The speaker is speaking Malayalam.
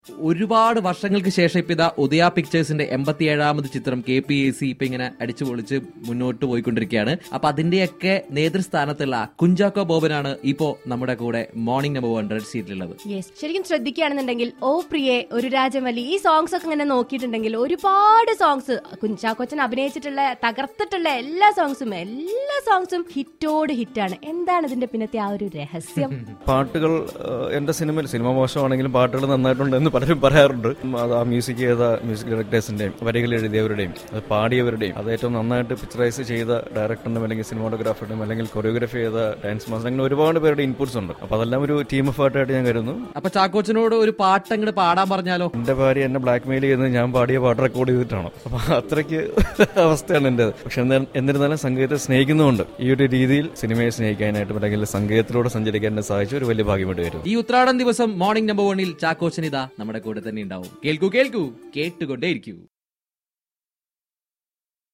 ഒരുപാട് വർഷങ്ങൾക്ക് ശേഷം ഇപ്പൊ ഇതാ ഉദയ പിക്ചേഴ്സിന്റെ എൺപത്തിയേഴാമത് ചിത്രം കെ പി എ സി ഇപ്പൊ ഇങ്ങനെ അടിച്ചു പൊളിച്ച് മുന്നോട്ട് പോയിക്കൊണ്ടിരിക്കുകയാണ് അപ്പൊ അതിന്റെയൊക്കെ നേതൃസ്ഥാനത്തുള്ള കുഞ്ചാക്കോ ബോബനാണ് ഇപ്പോ നമ്മുടെ കൂടെ മോർണിംഗ് നമ്പർ വൺ റെഡ് സീറ്റിലുള്ളത് യെസ് ശരിക്കും ശ്രദ്ധിക്കുകയാണെന്നുണ്ടെങ്കിൽ ഓ പ്രിയെ ഒരു രാജമല്ലി ഈ സോങ്സ് ഒക്കെ ഇങ്ങനെ നോക്കിയിട്ടുണ്ടെങ്കിൽ ഒരുപാട് സോങ്സ് കുഞ്ചാക്കോച്ചൻ അഭിനയിച്ചിട്ടുള്ള തകർത്തിട്ടുള്ള എല്ലാ സോങ്സും എല്ലാ സോങ്സും ഹിറ്റോട് ഹിറ്റാണ് എന്താണ് ഇതിന്റെ പിന്നത്തെ ആ ഒരു രഹസ്യം പാട്ടുകൾ ഏഹ്, എന്റെ സിനിമയിൽ സിനിമ മോശമാണെങ്കിലും പാട്ടുകൾ നന്നായിട്ടുണ്ട് എന്ന് പലരും പറയാറുണ്ട് ഉം, അത് ആ മ്യൂസിക് ചെയ്ത മ്യൂസിക് ഡയറക്ടേഴ്സിന്റെയും വരികൾ എഴുതിയവരുടെയും അത് പാടിയവരുടെയും അത് ഏറ്റവും നന്നായിട്ട് പിക്ചറൈസ് ചെയ്ത ഡയറക്ടറിന്റെയും അല്ലെങ്കിൽ സിനിമാറ്റോഗ്രാഫറുടെയും അല്ലെങ്കിൽ കൊറിയോഗ്രാഫി ചെയ്ത ഡാൻസ് മാസ്റ്റർ അങ്ങനെ ഒരുപാട് പേരുടെ ഇൻപുട്സ് ഉണ്ട് അപ്പൊ അതെല്ലാം ഒരു ടീം ഓഫ് ആയിട്ടായിട്ട് ഞാൻ കരുതുന്നു അപ്പൊ ചാക്കോച്ചനോട് ഒരു പാട്ട് അങ്ങോട്ട് പാടാൻ പറഞ്ഞാലോ എന്റെ ഭാര്യ എന്നെ ബ്ലാക്ക് മെയിൽ ചെയ്യുന്നത് ഞാൻ പാടിയ പാട്ട് റെക്കോർഡ് ചെയ്തിട്ടാണ് അപ്പൊ അത്രയ്ക്ക് അവസ്ഥയാണ് എന്റേത് പക്ഷെ എന്നാൽ- എന്നിരുന്നാലും സംഗീതത്തെ സ്നേഹിക്കുന്നുണ്ട് ഈ ഒരു രീതിയിൽ സിനിമയെ സ്നേഹിക്കാനായിട്ടും അല്ലെങ്കിൽ സംഗീതത്തിലൂടെ സഞ്ചരിക്കാൻ എന്നെ സഹായിച്ച ഒരു വലിയ ഭാഗ്യമായിട്ട് കരുതുന്നു ഈ ഉത്രാടം ദിവസം മോർണിംഗ് നമ്പർ വണ്ണിൽ ചാക്കോച്ചൻ ഇതാ നമ്മുടെ കൂടെ തന്നെ ഉണ്ടാവും കേൾക്കൂ കേൾക്കൂ കേട്ടുകൊണ്ടേയിരിക്കൂ